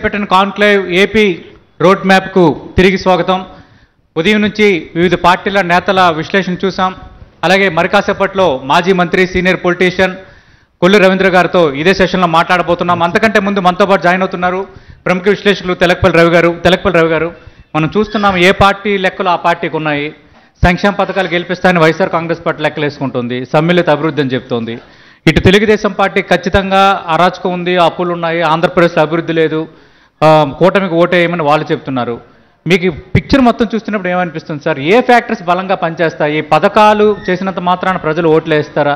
పెట్టిన conclave AP road మ్యాప్కు తిరిగి స్వాగతం ఉదయం నుంచి వివిధ పార్టీల నేతల విశ్లేషణ చూసాం అలాగే మరి కాసేపట్లో మాజీ మంత్రి సీనియర్ పొలిటీషియన్ కొల్లు రవీంద్ర గారితో ఇదే సెషన్లో మాట్లాడబోతున్నాం అంతకంటే ముందు మనతో పాటు జాయిన్ అవుతున్నారు ప్రముఖ విశ్లేషకులు తెలకపల్లి రవి గారు తెలకపల్లి రవి గారు మనం చూస్తున్నాం ఏ పార్టీ లెక్కలు ఆ పార్టీకి ఉన్నాయి సంక్షేమ పథకాలు గెలిపిస్తాయని వైఎస్ఆర్ కాంగ్రెస్ పార్టీ లెక్కలు వేసుకుంటుంది సమ్మిళిత అభివృద్ధి అని చెప్తోంది ఇటు తెలుగుదేశం పార్టీ ఖచ్చితంగా అరాచకం ఉంది అప్పులు ఉన్నాయి ఆంధ్రప్రదేశ్లో అభివృద్ధి లేదు ఆ, కూటమికి ఓటేయమని వాళ్ళు చెప్తున్నారు మీకు ఈ పిక్చర్ మొత్తం చూస్తున్నప్పుడు ఏమనిపిస్తుంది సార్ ఏ ఫ్యాక్టర్స్ బలంగా పనిచేస్తాయి పథకాలు చేసినంత మాత్రాన ప్రజలు ఓట్లు వేస్తారా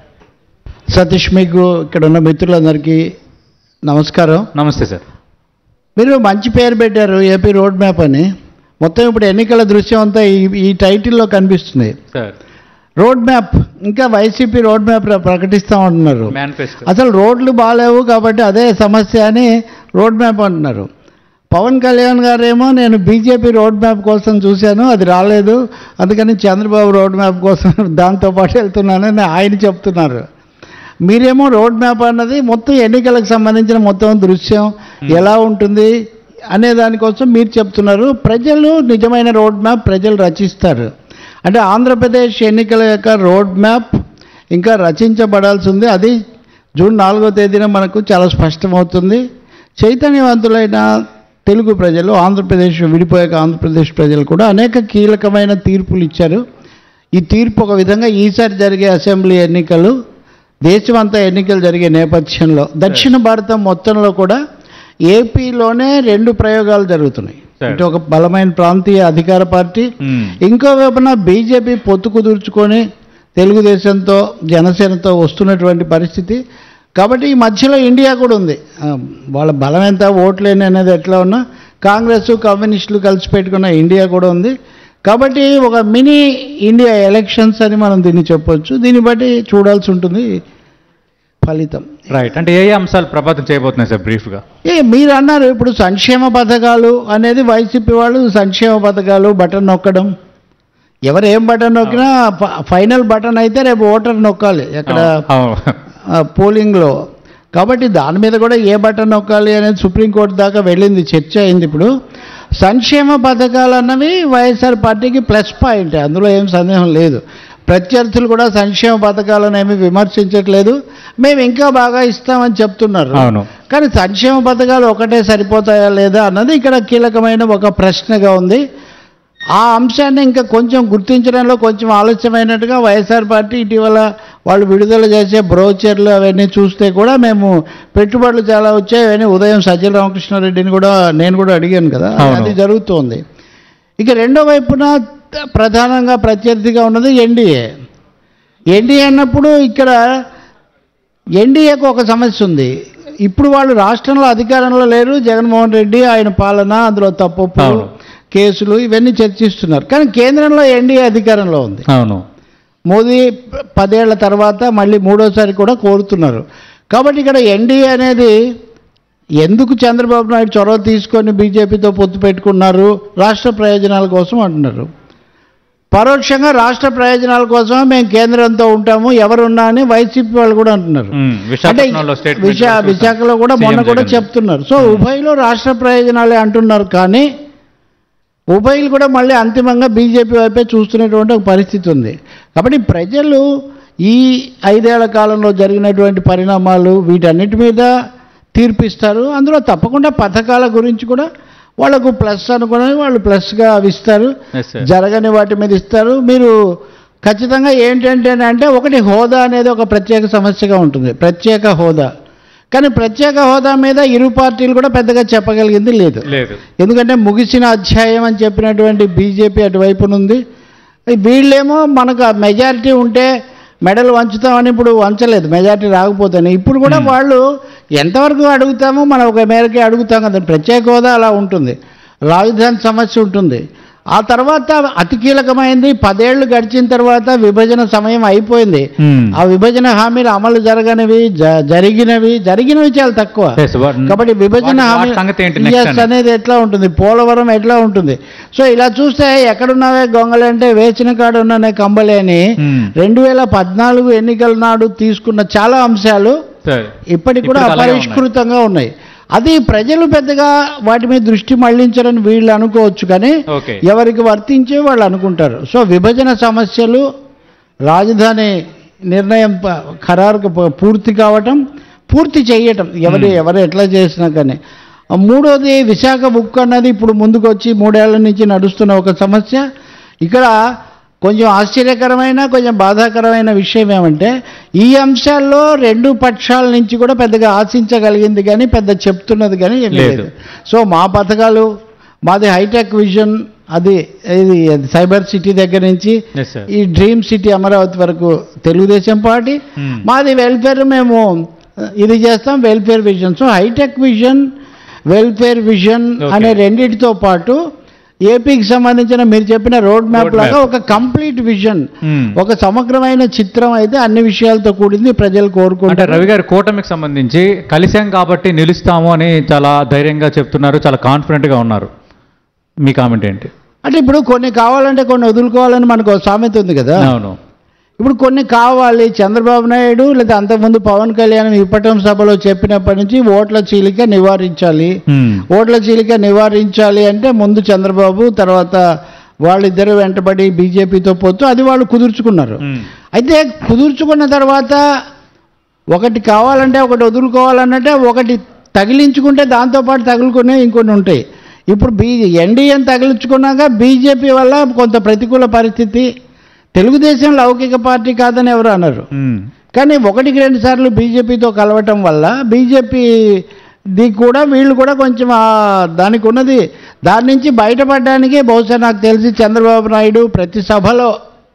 సతీష్ మీకు ఇక్కడ ఉన్న మిత్రులందరికీ నమస్కారం నమస్తే సార్ మీరు మంచి పేరు పెట్టారు ఏపీ రోడ్ మ్యాప్ అని మొత్తం ఇప్పుడు ఎన్నికల దృశ్యం అంతా ఈ ఈ టైటిల్లో కనిపిస్తుంది సార్ రోడ్ మ్యాప్ ఇంకా వైసీపీ రోడ్ మ్యాప్ ప్ర- ప్రకటిస్తూ ఉంటున్నారు మేనిఫెస్టో అసలు రోడ్లు బాగాలేవు కాబట్టి అదే సమస్య అని రోడ్ మ్యాప్ అంటున్నారు పవన్ కళ్యాణ్ గారేమో నేను బీజేపీ రోడ్ మ్యాప్ కోసం చూశాను అది రాలేదు అందుకని చంద్రబాబు రోడ్ మ్యాప్ కోసం దాంతో పాటు వెళ్తున్నానని ఆయన చెప్తున్నారు మీరేమో రోడ్ మ్యాప్ అన్నది మొత్తం ఎన్నికలకు సంబంధించిన మొత్తం దృశ్యం ఎలా ఉంటుంది అనే దానికోసం మీరు చెప్తున్నారు ప్రజలు నిజమైన రోడ్ మ్యాప్ ప్రజలు రచిస్తారు అంటే ఆంధ్రప్రదేశ్ ఎన్నికల యొక్క రోడ్ మ్యాప్ ఇంకా రచించబడాల్సి ఉంది అది జూన్ నాలుగో తేదీన మనకు చాలా స్పష్టమవుతుంది చైతన్యవంతులైన తెలుగు ప్రజలు ఆంధ్రప్రదేశ్ విడిపోయాక ఆంధ్రప్రదేశ్ ప్రజలు కూడా అనేక కీలకమైన తీర్పులు ఇచ్చారు ఈ తీర్పు ఒక విధంగా ఈసారి జరిగే అసెంబ్లీ ఎన్నికలు దేశమంతా ఎన్నికలు జరిగే నేపథ్యంలో దక్షిణ భారతం మొత్తంలో కూడా ఏపీలోనే రెండు ప్రయోగాలు జరుగుతున్నాయి Sir. ఇటు ఒక బలమైన ప్రాంతీయ అధికార పార్టీ మ్మ్. ఇంకో వైపున బీజేపీ పొత్తు కుదుర్చుకొని తెలుగుదేశంతో జనసేనతో వస్తున్నటువంటి పరిస్థితి కాబట్టి ఈ మధ్యలో ఇండియా కూడా ఉంది ఆ, వాళ్ళ బలం ఎంత ఓట్లేని అనేది ఎట్లా ఉన్నా కాంగ్రెస్ కమ్యూనిస్టులు కలిసి పెట్టుకున్న ఇండియా కూడా ఉంది కాబట్టి ఒక మినీ ఇండియా ఎలక్షన్స్ అని మనం దీన్ని చెప్పొచ్చు దీన్ని బట్టి చూడాల్సి ఉంటుంది ఫలితం రైట్ అంటే ఏ ఏ అంశాలు ప్రభావితం చేయబోతున్నాయి సార్ బ్రీఫ్గా ఏ మీరు అన్నారు ఇప్పుడు సంక్షేమ పథకాలు అనేది వైసీపీ వాళ్ళు సంక్షేమ పథకాలు బటన్ నొక్కడం ఎవరు ఏం బటన్ నొక్కినా ఫ- ఫైనల్ బటన్ అయితే రేపు ఓటర్ నొక్కాలి ఎక్కడ ఆ, పోలింగ్లో కాబట్టి దాని మీద కూడా ఏ బటన్ నొక్కాలి అనేది సుప్రీంకోర్టు దాకా వెళ్ళింది చర్చ అయింది ఇప్పుడు సంక్షేమ పథకాలు అన్నవి వైఎస్ఆర్ పార్టీకి ప్లస్ పాయింట్ అందులో ఏం సందేహం లేదు ప్రత్యర్థులు కూడా సంక్షేమ పథకాలను ఏమి విమర్శించట్లేదు మేము ఇంకా బాగా ఇస్తామని చెప్తున్నారు అవును కానీ సంక్షేమ పథకాలు ఒకటే సరిపోతాయా లేదా అన్నది ఇక్కడ కీలకమైన ఒక ప్రశ్నగా ఉంది ఆ అంశాన్ని ఇంకా కొంచెం గుర్తించడంలో కొంచెం ఆలస్యమైనట్టుగా వైఎస్ఆర్ పార్టీ ఇటీవల వాళ్ళు విడుదల చేసే బ్రోచర్లు అవన్నీ చూస్తే కూడా మేము పెట్టుబడులు చాలా వచ్చాయి అవన్నీ ఉదయం సజ్జల రామకృష్ణారెడ్డిని కూడా నేను కూడా అడిగాను కదా అవును. అది జరుగుతోంది ఇక రెండో వైపున ప్రధానంగా ప్రత్యర్థిగా ఉన్నది ఎన్డీఏ ఎన్డీఏ అన్నప్పుడు ఇక్కడ ఎన్డీఏకు ఒక సమస్య ఉంది ఇప్పుడు వాళ్ళు రాష్ట్రంలో అధికారంలో లేరు జగన్మోహన్ రెడ్డి ఆయన పాలన అందులో తప్పు అవును. కేసులు ఇవన్నీ చర్చిస్తున్నారు కానీ కేంద్రంలో ఎన్డీఏ అధికారంలో ఉంది అవును మోదీ ప- పదేళ్ల తర్వాత మళ్ళీ మూడోసారి కూడా కోరుతున్నారు కాబట్టి ఇక్కడ ఎన్డీఏ అనేది ఎందుకు చంద్రబాబు నాయుడు చొరవ తీసుకొని బీజేపీతో పొత్తు పెట్టుకున్నారు రాష్ట్ర ప్రయోజనాల కోసం అంటున్నారు పరోక్షంగా రాష్ట్ర ప్రయోజనాల కోసం మేము కేంద్రంతో ఉంటాము ఎవరున్నా అని వైసీపీ వాళ్ళు కూడా అంటున్నారు మ్మ్. అంటే విశాఖపట్నంలో స్టేట్ విశా విశాఖలో కూడా మొన్న కూడా చెప్తున్నారు సో ఉభయలో రాష్ట్ర ప్రయోజనాలే అంటున్నారు కానీ ఉభయలు కూడా మళ్ళీ అంతిమంగా బీజేపీ వైపే చూస్తున్నటువంటి ఒక పరిస్థితి ఉంది కాబట్టి ప్రజలు ఈ ఐదేళ్ల కాలంలో జరిగినటువంటి పరిణామాలు వీటన్నిటి మీద తీర్పిస్తారు అందులో తప్పకుండా పథకాల గురించి కూడా వాళ్ళకు ప్లస్ అనుకుని వాళ్ళు ప్లస్గా అవి ఇస్తారు Yes, sir. జరగని వాటి మీద ఇస్తారు మీరు ఖచ్చితంగా ఏంటంటే అంటే ఒకటి హోదా అనేది ఒక ప్రత్యేక సమస్యగా ఉంటుంది ప్రత్యేక హోదా కానీ ప్రత్యేక హోదా మీద ఇరు పార్టీలు కూడా పెద్దగా చెప్పగలిగింది లేదు లేదు ఎందుకంటే ముగిసిన అధ్యాయం అని చెప్పినటువంటి బీజేపీ అటువైపున ఉంది వీళ్ళేమో మనకు ఆ మెజారిటీ ఉంటే మెడలు వంచుతామని ఇప్పుడు వంచలేదు మెజారిటీ రాకపోతేనే ఇప్పుడు కూడా వాళ్ళు ఎంతవరకు అడుగుతామో మనం ఒక మేరకే అడుగుతాం కదా ప్రత్యేక హోదా అలా ఉంటుంది రాజధాని సమస్య ఉంటుంది ఆ తర్వాత అతి కీలకమైంది పదేళ్లు గడిచిన తర్వాత విభజన సమయం అయిపోయింది మ్మ్. ఆ విభజన హామీలు అమలు జరగనివి జ- జరిగినవి జరిగినవి చాలా తక్కువ Yes, what- కాబట్టి విభజన వాటి- హామీ వాటి సంగతి ఏంటి next Yes అని? అనేది ఎట్లా ఉంటుంది పోలవరం ఎట్లా ఉంటుంది సో ఇలా చూస్తే ఎక్కడున్నావే గొంగలంటే వేచిన కాడు ఉన్ననే కంబలి అని మ్మ్. రెండు వేల పద్నాలుగు ఎన్నికల నాడు తీసుకున్న చాలా అంశాలు సరే ఇప్పటికి కూడా ఇప్పుడు అలాగే అపరిష్కృతంగా ఉన్నాయి అది ప్రజలు పెద్దగా వాటి మీద దృష్టి మళ్లించరని వీళ్ళు అనుకోవచ్చు కానీ ఓకే ఎవరికి వర్తించే వాళ్ళు అనుకుంటారు సో విభజన సమస్యలు రాజధాని నిర్ణయం ప- ఖరారుకు ప- పూర్తి కావటం పూర్తి చేయటం ఎవరు ఎవరు ఎట్లా చేసినా కానీ ఆ మూడోది విశాఖ బుక్ అన్నది ఇప్పుడు ముందుకు వచ్చి మూడేళ్ల నుంచి నడుస్తున్న ఒక సమస్య ఇక్కడ కొంచెం ఆశ్చర్యకరమైన కొంచెం బాధాకరమైన విషయం ఏమంటే ఈ అంశాల్లో రెండు పక్షాల నుంచి కూడా పెద్దగా ఆశించగలిగింది కానీ పెద్ద చెప్తున్నది కానీ ఏమీ లేదు. లేదు సో మా పథకాలు మాది హైటెక్ విజన్ అది ఇది సైబర్ సిటీ దగ్గర నుంచి ఎస్ సార్ ఈ డ్రీమ్ సిటీ అమరావతి వరకు తెలుగుదేశం పార్టీ Hmm. మాది వెల్ఫేర్ మేము ఇది చేస్తాం welfare vision so hitech vision welfare vision Okay. అనే రెండిటితో పాటు ఏపీకి సంబంధించిన మీరు చెప్పిన రోడ్ మ్యాప్ Road లాగా map. ఒక కంప్లీట్ విజన్ Hmm. ఒక సమగ్రమైన చిత్రం అయితే అన్ని విషయాలతో కూడింది ప్రజలు అంటే కోరుకుంటారు రవి గారి కూటమికి సంబంధించి కలిసాం కాబట్టి నిలుస్తాము అని చాలా ధైర్యంగా చెప్తున్నారు చాలా కాన్ఫిడెంట్ గా ఉన్నారు మీ కామెంట్ ఏంటి అంటే ఇప్పుడు కొన్ని కావాలంటే కొన్ని వదులుకోవాలని మనకు ఒక సామెత ఉంది కదా అవును ఇప్పుడు కొన్ని కావాలి చంద్రబాబు నాయుడు లేదా అంతకుముందు పవన్ కళ్యాణ్ ఇప్పటం సభలో చెప్పినప్పటి నుంచి ఓట్ల చీలిక నివారించాలి Hmm. ఓట్ల చీలిక నివారించాలి అంటే ముందు చంద్రబాబు తర్వాత వాళ్ళిద్దరు వెంటబడి బీజేపీతో పోతూ అది వాళ్ళు కుదుర్చుకున్నారు Hmm. అయితే కుదుర్చుకున్న తర్వాత ఒకటి కావాలంటే ఒకటి వదులుకోవాలన్నట్టే ఒకటి తగిలించుకుంటే దాంతోపాటు తగులుకునే ఇంకొన్ని ఉంటాయి ఇప్పుడు బీ ఎన్డీఏని తగిలించుకున్నాక బీజేపీ వల్ల కొంత ప్రతికూల పరిస్థితి తెలుగుదేశం లౌకిక పార్టీ కాదని ఎవరు అన్నారు Hmm. కానీ ఒకటికి రెండు సార్లు బీజేపీతో కలవటం వల్ల బీజేపీ ది కూడా వీళ్ళు కూడా కొంచెం ఆ దానికి ఉన్నది దాని నుంచి బయటపడడానికి బహుశా నాకు తెలిసి చంద్రబాబు నాయుడు ప్రతి సభలో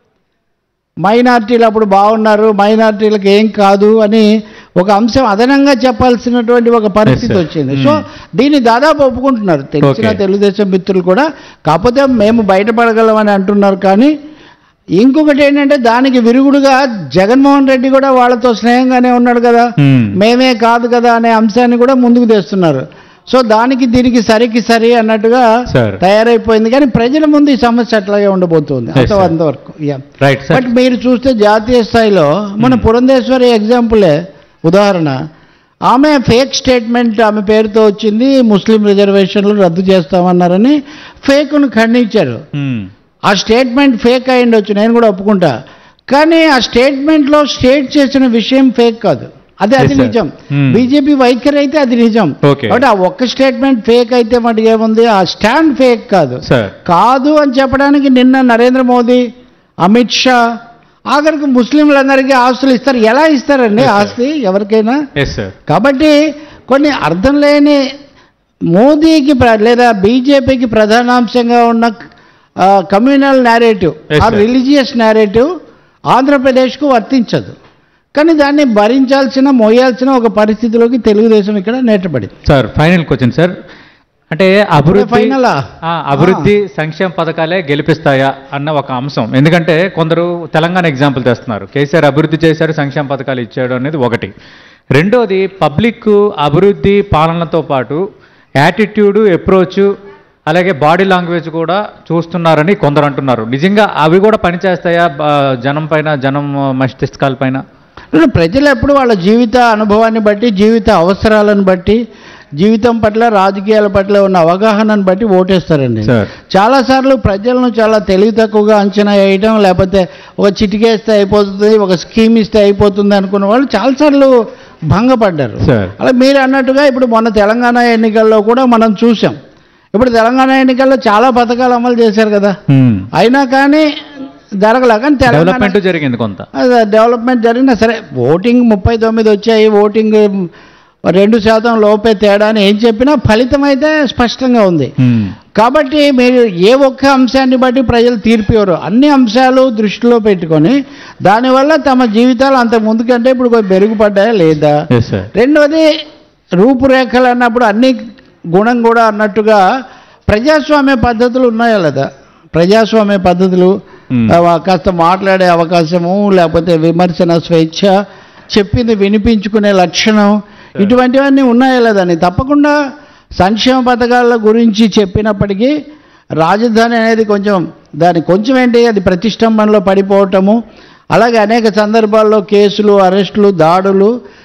మైనార్టీలు అప్పుడు బాగున్నారు మైనార్టీలకు ఏం కాదు అని ఒక అంశం అదనంగా చెప్పాల్సినటువంటి ఒక పరిస్థితి Yes, sir. వచ్చింది Hmm. సో దీన్ని దాదాపు ఒప్పుకుంటున్నారు తెలిసిన Okay. తెలుగుదేశం మిత్రులు కూడా కాకపోతే మేము బయటపడగలమని అంటున్నారు కానీ ఇంకొకటి ఏంటంటే దానికి విరుగుడుగా జగన్మోహన్ రెడ్డి కూడా వాళ్ళతో స్నేహంగానే ఉన్నాడు కదా Hmm. మేమే కాదు కదా అనే అంశాన్ని కూడా ముందుకు తెస్తున్నారు సో దానికి దీనికి సరికి సరి అన్నట్టుగా Sir. తయారైపోయింది కానీ ప్రజల ముందు ఈ సమస్య అట్లాగే ఉండబోతుంది Yes, అంత sir. అంతవరకు Yeah. రైట్ సార్ బట్ మీరు చూస్తే జాతీయ స్థాయిలో మన పురంధేశ్వరి ఎగ్జాంపులే ఉదాహరణ ఆమె ఫేక్ స్టేట్మెంట్ ఆమె పేరుతో వచ్చింది ముస్లిం రిజర్వేషన్లు రద్దు చేస్తామన్నారని ఫేక్ను ఖండించారు ఆ స్టేట్మెంట్ ఫేక్ అయి ఉండొచ్చు నేను కూడా ఒప్పుకుంటా కానీ ఆ స్టేట్మెంట్లో స్టేట్ చేసిన విషయం ఫేక్ కాదు అదే అది Yes, sir. నిజం Hmm. బీజేపీ వైఖరి అయితే అది నిజం Okay. కాబట్టి ఆ ఒక్క స్టేట్మెంట్ ఫేక్ అయితే మటుకు ఏముంది ఆ స్టాండ్ ఫేక్ కాదు సార్ కాదు అని చెప్పడానికి నిన్న నరేంద్ర మోదీ అమిత్ షా ఆఖరికి ముస్లింలందరికీ ఆస్తులు ఇస్తారు ఎలా ఇస్తారండి Yes, sir. ఆస్తి ఎవరికైనా ఎస్ సార్ కాబట్టి కొన్ని అర్థం లేని మోదీకి ప్ర- లేదా బీజేపీకి ప్రధానాంశంగా ఉన్న కమ్యూనల్ నేరేటివ్ Yes, ఆ sir. రిలీజియస్ నేరేటివ్ ఆంధ్రప్రదేశ్కు వర్తించదు కానీ దాన్ని భరించాల్సిన మోయాల్సిన ఒక పరిస్థితిలోకి తెలుగుదేశం ఇక్కడ నేటపడింది సార్ ఫైనల్ క్వశ్చన్ సార్ అంటే అభివృద్ధి ఫైనలా? ఆ, అభివృద్ధి సంక్షేమ పథకాలే గెలిపిస్తాయా అన్న ఒక అంశం ఎందుకంటే కొందరు తెలంగాణ ఎగ్జాంపుల్ తెస్తున్నారు కేసీఆర్ అభివృద్ధి చేశారు సంక్షేమ పథకాలు ఇచ్చాడు అనేది ఒకటి రెండోది పబ్లిక్ అభివృద్ధి పాలనతో పాటు యాటిట్యూడ్ అప్రోచ్ అలాగే బాడీ లాంగ్వేజ్ కూడా చూస్తున్నారని కొందరు అంటున్నారు నిజంగా అవి కూడా పనిచేస్తాయా బ- జనం పైన జనం మస్తిష్కాల పైన ఇప్పుడు ప్రజలు ఎప్పుడు వాళ్ళ జీవిత అనుభవాన్ని బట్టి జీవిత అవసరాలను బట్టి జీవితం పట్ల రాజకీయాల పట్ల ఉన్న అవగాహనను బట్టి ఓటేస్తారండి సార్ చాలాసార్లు ప్రజలను చాలా తెలివి తక్కువగా అంచనా వేయడం లేకపోతే ఒక చిటికేస్తే అయిపోతుంది ఒక స్కీమ్ ఇస్తే అయిపోతుంది అనుకున్న వాళ్ళు చాలాసార్లు భంగపడ్డారు సార్ అలా మీరు అన్నట్టుగా ఇప్పుడు మొన్న తెలంగాణ ఎన్నికల్లో కూడా మనం చూసాం ఇప్పుడు తెలంగాణ ఎన్నికల్లో చాలా పథకాలు అమలు చేశారు కదా హ్మ్. అయినా కానీ జరగలే కానీ తెలంగాణ డెవలప్మెంట్ జరిగింది కొంత అదే డెవలప్మెంట్ జరిగినా సరే ఓటింగ్ ముప్పై తొమ్మిది వచ్చాయి ఓటింగ్ రెండు శాతం లోపే తేడా అని ఏం చెప్పినా ఫలితం అయితే స్పష్టంగా ఉంది హ్మ్. కాబట్టి మీరు ఏ ఒక్క అంశాన్ని బట్టి ప్రజలు తీర్పు ఇవ్వరు అన్ని అంశాలు దృష్టిలో పెట్టుకొని దానివల్ల తమ జీవితాలు అంత ముందుకంటే ఇప్పుడు కొంచెం మెరుగుపడ్డాయా లేదా ఎస్ సార్ రెండవది రూపురేఖలు అన్నప్పుడు అన్ని గుణం కూడా అన్నట్టుగా ప్రజాస్వామ్య పద్ధతులు ఉన్నాయా లేదా ప్రజాస్వామ్య పద్ధతులు Hmm. ఆ, కాస్త మాట్లాడే అవకాశము లేకపోతే విమర్శన స్వేచ్ఛ చెప్పింది వినిపించుకునే లక్షణం ఇటువంటివన్నీ ఉన్నాయా లేదని తప్పకుండా సంక్షేమ పథకాల గురించి చెప్పినప్పటికీ రాజధాని అనేది కొంచెం దాని కొంచెం ఏంటి అది ప్రతిష్టంభనలో పడిపోవటము అలాగే అనేక సందర్భాల్లో కేసులు అరెస్టులు దాడులు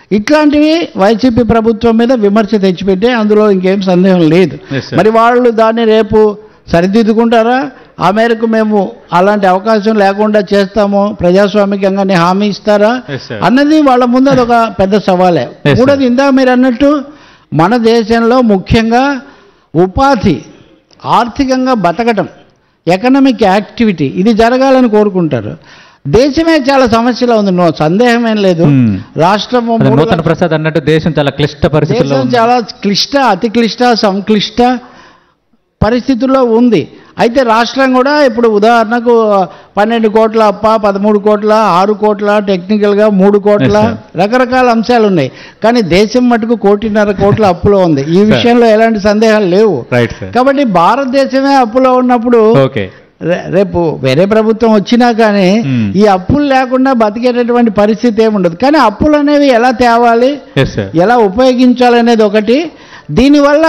ఇట్లాంటివి వైసీపీ ప్రభుత్వం మీద విమర్శ తెచ్చిపెట్టే అందులో ఇంకేం సందేహం లేదు Yes, sir. మరి వాళ్ళు దాన్ని రేపు సరిదిద్దుకుంటారా ఆ మేరకు మేము అలాంటి అవకాశం లేకుండా చేస్తాము ప్రజాస్వామికంగానే హామీ ఇస్తారా Yes, sir. అన్నది వాళ్ళ ముందు అదొక పెద్ద సవాలే sir. మూడోది ఇందా మీరు అన్నట్టు మన దేశంలో ముఖ్యంగా ఉపాధి ఆర్థికంగా బతకటం ఎకనామిక్ యాక్టివిటీ ఇది జరగాలని కోరుకుంటారు దేశమే చాలా సమస్యలో ఉంది నో సందేహం ఏం లేదు Hmm. రాష్ట్రము అదే మూడు నూతన ప్రసాద్ అన్నట్టు దేశం చాలా క్లిష్ట పరిస్థితుల్లో దేశం ఉంది. చాలా క్లిష్ట అతి క్లిష్ట సంక్లిష్ట పరిస్థితుల్లో ఉంది అయితే రాష్ట్రం కూడా ఇప్పుడు ఉదాహరణకు పన్నెండు కోట్ల అప్ప పదమూడు కోట్ల ఆరు కోట్ల టెక్నికల్గా మూడు కోట్ల Yes, sir. రకరకాల అంశాలు ఉన్నాయి కానీ దేశం మటుకు కోటిన్నర కోట్ల అప్పులో ఉంది ఈ విషయంలో ఎలాంటి సందేహాలు లేవు రైట్ సార్ కాబట్టి భారతదేశమే అప్పులో ఉన్నప్పుడు ఓకే రే- రేపు వేరే ప్రభుత్వం వచ్చినా కానీ Hmm. ఈ అప్పులు లేకుండా బతికేటటువంటి పరిస్థితి ఏముండదు కానీ అప్పులు అనేవి ఎలా తేవాలి ఎస్ సార్ ఎలా ఉపయోగించాలనేది ఒకటి దీనివల్ల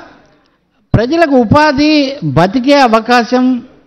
ప్రజలకు ఉపాధి బతికే అవకాశం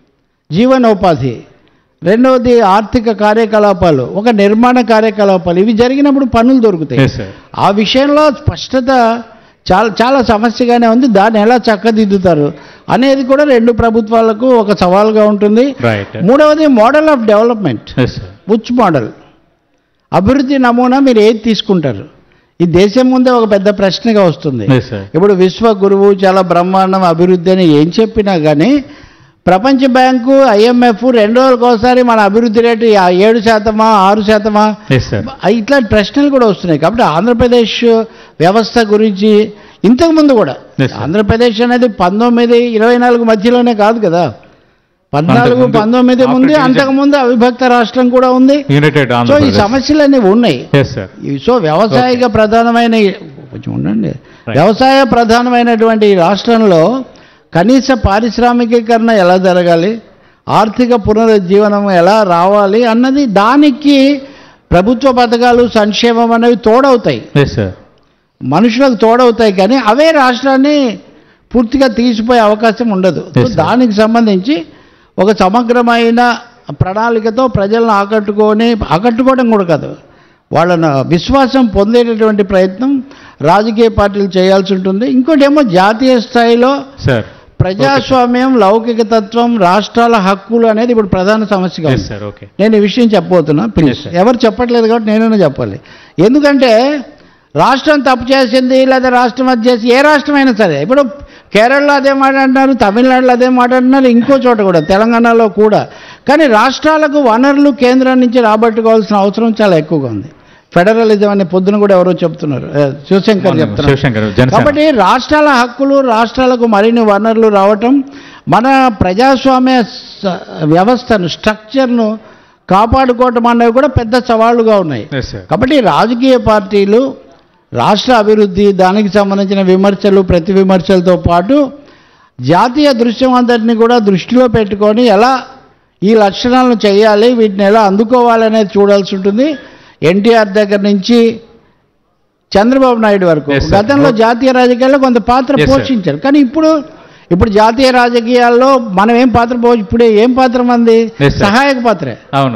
జీవనోపాధి రెండవది ఆర్థిక కార్యకలాపాలు ఒక నిర్మాణ కార్యకలాపాలు ఇవి జరిగినప్పుడు పనులు దొరుకుతాయి ఎస్ సార్ ఆ విషయంలో స్పష్టత చాలా చాలా సమస్యగానే ఉంది దాన్ని ఎలా చక్కదిద్దుతారు అనేది కూడా రెండు ప్రభుత్వాలకు ఒక సవాల్గా ఉంటుంది రైట్ మూడవది model of development yes sir ఉచ్ మోడల్ అభివృద్ధి నమూనా మీరు ఏది తీసుకుంటారు ఈ దేశం ముందే ఒక పెద్ద ప్రశ్నగా వస్తుంది ఎస్ సార్ ఇప్పుడు విశ్వ గురువు చాలా బ్రహ్మాండం అభివృద్ధి అని ఏం చెప్పినా కానీ ప్రపంచ బ్యాంకు ఐఎంఎఫ్ రెండు రోజులకు ఒకసారి మన అభివృద్ధి రేటు ఆ ఏడు శాతమా ఆరు శాతమా ఎస్ సార్ ఇట్లాంటి ప్రశ్నలు కూడా వస్తున్నాయి కాబట్టి ఆంధ్రప్రదేశ్ వ్యవస్థ గురించి ఇంతకుముందు కూడా Yes, sir. ఆంధ్రప్రదేశ్ అనేది పంతొమ్మిది ఇరవై నాలుగు మధ్యలోనే కాదు కదా పద్నాలుగు అంతకుముందు, పంతొమ్మిది after ముందు division. అంతకుముందు అవిభక్త రాష్ట్రం కూడా ఉంది యునైటెడ్ సో ఈ ఆంధ్రప్రదేశ్ సమస్యలు అనేవి ఉన్నాయి ఎస్ సార్ ఇవి సో వ్యవసాయక ప్రధానమైన కొంచెం ఉండండి వ్యవసాయ ప్రధానమైనటువంటి ఈ రాష్ట్రంలో కనీస పారిశ్రామికీకరణ ఎలా జరగాలి ఆర్థిక పునరుజ్జీవనం ఎలా రావాలి అన్నది దానికి ప్రభుత్వ పథకాలు సంక్షేమం అనేవి తోడవుతాయి ఎస్ సార్ మనుషులకు తోడవుతాయి కానీ అవే రాష్ట్రాన్ని పూర్తిగా తీసిపోయే అవకాశం ఉండదు సో Yes, sir. దానికి సంబంధించి ఒక సమగ్రమైన ప్రణాళికతో ప్రజలను ఆకట్టుకొని ఆకట్టుకోవడం కూడా కాదు వాళ్ళను విశ్వాసం పొందేటటువంటి ప్రయత్నం రాజకీయ పార్టీలు చేయాల్సి ఉంటుంది ఇంకోటి ఏమో జాతీయ స్థాయిలో సార్ ప్రజాస్వామ్యం లౌకిక తత్వం రాష్ట్రాల హక్కులు అనేది ఇప్పుడు ప్రధాన సమస్యగా ఎస్ ఉంది సార్ ఓకే నేను ఈ విషయం చెప్పబోతున్నా ప్లీజ్ Yes, sir. ఎవరు చెప్పట్లేదు కాబట్టి నేనైనా చెప్పాలి ఎందుకంటే రాష్ట్రం తప్పు చేసింది లేదా రాష్ట్రం అది చేసి ఏ రాష్ట్రమైనా సరే ఇప్పుడు కేరళలో అదే మాట అంటున్నారు తమిళనాడులో అదే మాట అంటున్నారు ఇంకో చోట కూడా తెలంగాణలో కూడా కానీ రాష్ట్రాలకు వనరులు కేంద్రం నుంచి రాబట్టుకోవాల్సిన అవసరం చాలా ఎక్కువగా ఉంది ఫెడరలిజం అనే పొద్దున కూడా ఎవరో చెప్తున్నారు ఏ, శివశంకర్ అవును, చెప్తున్నారు శివశంకర్ జనసేన కాబట్టి రాష్ట్రాల హక్కులు రాష్ట్రాలకు మరిన్ని వనరులు రావటం మన ప్రజాస్వామ్య స- వ్యవస్థను స్ట్రక్చర్ను కాపాడుకోవటం అనేవి కూడా పెద్ద సవాళ్లుగా ఉన్నాయి ఎస్ సార్ కాబట్టి రాజకీయ పార్టీలు రాష్ట్ర అభివృద్ధి దానికి సంబంధించిన విమర్శలు ప్రతి విమర్శలతో పాటు జాతీయ దృశ్యం అంతటిని కూడా దృష్టిలో పెట్టుకొని ఎలా ఈ లక్షణాలను చేయాలి వీటిని ఎలా అందుకోవాలనేది చూడాల్సి ఉంటుంది ఎన్టీఆర్ దగ్గర నుంచి చంద్రబాబు నాయుడు వరకు Yes, sir. గతంలో జాతీయ రాజకీయాల్లో కొంత పాత్ర Yes, sir. పోషించారు కానీ ఇప్పుడు ఇప్పుడు జాతీయ రాజకీయాల్లో మనం ఏం పాత్ర పో ఇప్పుడే ఏం పాత్ర మంది Yes, sir. సహాయక పాత్రే అవును